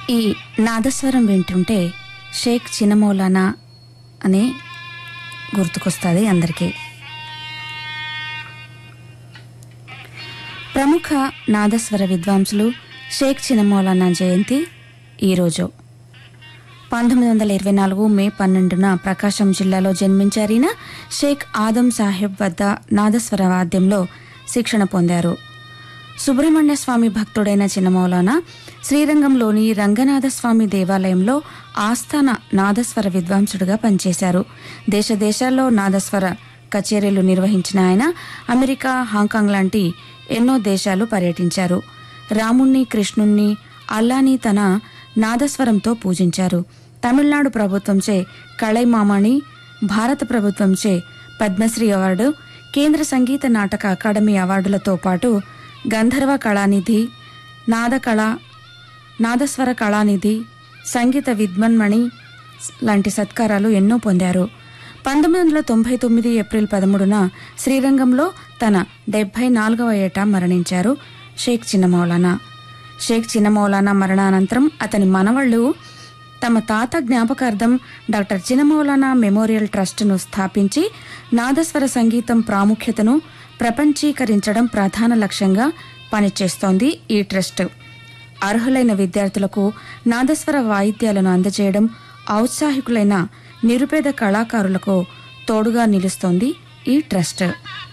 ఈ నాదస్వరం వింటుంటే షేక్ చినమౌలానా అని గుర్తుకొస్తుంది అందరికీ ప్రముఖ నాదస్వర విద్వాంసులు షేక్ చినమౌలానా జయంతి ఈరోజు పంతొమ్మిది వందల ఇరవై నాలుగు మే పన్నెండున ప్రకాశం జిల్లాలో జన్మించారిన షేక్ ఆదం సాహెబ్ వద్ద నాదస్వర వాద్యంలో శిక్షణ పొందారు సుబ్రహ్మణ్య స్వామి భక్తుడైన చిన్నమౌలానా శ్రీరంగంలోని రంగనాథ స్వామి దేవాలయంలో ఆస్థాన నాదస్వర విద్వాంసుడిగా పనిచేశారు దేశ దేశాల్లో నాదస్వర కచేరీలు నిర్వహించిన ఆయన అమెరికా హాంకాంగ్ లాంటి ఎన్నో దేశాలు పర్యటించారు రాముణ్ణి కృష్ణుణ్ణి అల్లాని తన నాదస్వరంతో పూజించారు తమిళనాడు ప్రభుత్వంచే కళైమామణి భారత ప్రభుత్వంచే పద్మశ్రీ అవార్డు కేంద్ర సంగీత నాటక అకాడమీ అవార్డులతో పాటు గంధర్వ కళానిధి నాదకళ నాదస్వర కళానిధి సంగీత విద్వన్మణి లాంటి సత్కారాలు ఎన్నో పొందారు పంతొమ్మిది వందల తొంభై తొమ్మిది ఏప్రిల్ పదమూడున శ్రీరంగంలో తన డెబ్బై నాలుగవ ఏట మరణించారు షేక్ చిన్నమౌలానా షేక్ చిన్నమౌలానా మరణానంతరం అతని మనవళ్ళు తమ తాత జ్ఞాపకార్థం డాక్టర్ చిన్నమౌలానా మెమోరియల్ ట్రస్టును స్థాపించి నాదస్వర సంగీతం ప్రాముఖ్యతను ప్రపంచీకరించడం ప్రధాన లక్ష్యంగా పనిచేస్తోంది ఈ ట్రస్ట్ అర్హులైన విద్యార్థులకు నాదస్వర వాయిద్యాలను అందజేయడం ఔత్సాహికులైన నిరుపేద కళాకారులకు తోడుగా నిలుస్తోంది ఈ ట్రస్ట్